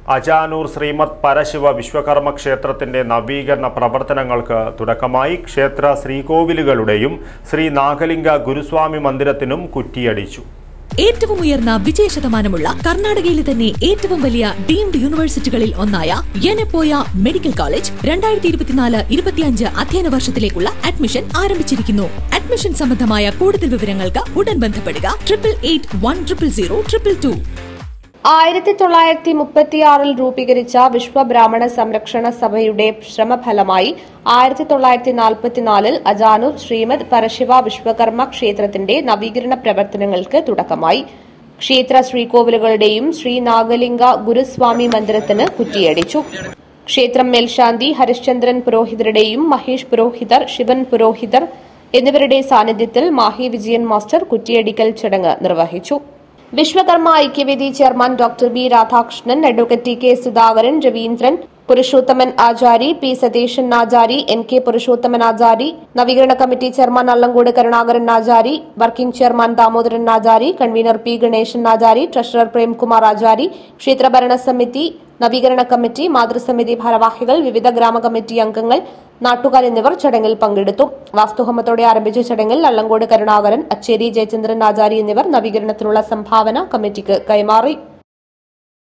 അജാനൂർ ശ്രീമദ് പരശിവ വിശ്വകർമ്മ ക്ഷേത്രത്തിന്റെ നവീകരണ പ്രവർത്തനങ്ങൾക്ക് തുടക്കമായി ക്ഷേത്ര ശ്രീകോവിലുകളുടെയും ശ്രീ നാഗലിംഗ ഗുരുസ്വാമി മന്ദിരത്തിനും കുറ്റിയടിച്ചു ഏറ്റവും ഉയർന്ന വിജയ ശതമാനമുള്ള കർണാടകയിലെ തന്നെ ഏറ്റവും വലിയ ഡീംഡ് യൂണിവേഴ്സിറ്റികളിൽ ഒന്നായ യനപ്പോയ മെഡിക്കൽ കോളേജ് രണ്ടായിരത്തി ഇരുപത്തിനാല് ഇരുപത്തിയഞ്ച് അധ്യയന വർഷത്തിലേക്കുള്ള അഡ്മിഷൻ ആരംഭിച്ചിരിക്കുന്നു അഡ്മിഷൻ സംബന്ധമായ കൂടുതൽ വിവരങ്ങൾക്ക് ഉടൻ ബന്ധപ്പെടുക triple eight one triple zero triple two ആയിരത്തി തൊള്ളായിരത്തി മുപ്പത്തിയാറിൽ രൂപീകരിച്ച വിശ്വ ബ്രാഹ്മണ സംരക്ഷണ സഭയുടെ ശ്രമഫലമായി ആയിരത്തി തൊള്ളായിരത്തി നാൽപ്പത്തിനാലിൽ അജാനൂർ ശ്രീമദ് പരശിവ വിശ്വകർമ്മ ക്ഷേത്രത്തിന്റെ നവീകരണ പ്രവർത്തനങ്ങൾക്ക് തുടക്കമായി ക്ഷേത്ര ശ്രീകോവിലുകളുടെയും ശ്രീ നാഗലിംഗ ഗുരുസ്വാമി മന്ദിരത്തിന് കുറ്റിയടിച്ചു ക്ഷേത്രം മേൽശാന്തി ഹരിശ്ചന്ദ്രൻ പുരോഹിതരുടെയും മഹേഷ് പുരോഹിതർ ശിവൻ പുരോഹിതർ എന്നിവരുടെ സാന്നിധ്യത്തിൽ മാഹി വിജയൻ മാസ്റ്റർ കുറ്റിയടിക്കൽ ചടങ്ങ് നിർവഹിച്ചു Vishwakarma Aikyavedi chairman doctor B Radhakrishnan advocate T K Sudhakaran Raveendran Purushothaman Achari P Satheesan Achari N K Purushothaman Achari നവീകരണ committee chairman Allangode Karunakaran Achari working chairman Damodaran Achari convener P Ganesan Achari treasurer Premkumar Achari ക്ഷേത്ര ഭരണസമിതി നവീകരണ കമ്മിറ്റി മാതൃസമിതി ഭാരവാഹികൾ വിവിധ ഗ്രാമ കമ്മിറ്റി അംഗങ്ങൾ നാട്ടുകാർ എന്നിവർ ചടങ്ങിൽ പങ്കെടുത്തു വാസ്തുഹോമത്തോടെ ആരംഭിച്ച ചടങ്ങിൽ അള്ളങ്കോട് കരുണാകരൻ അച്ചേരി ജയചന്ദ്രൻ ആചാരി എന്നിവർ നവീകരണത്തിനുള്ള സംഭാവന കമ്മിറ്റിക്ക് കൈമാറി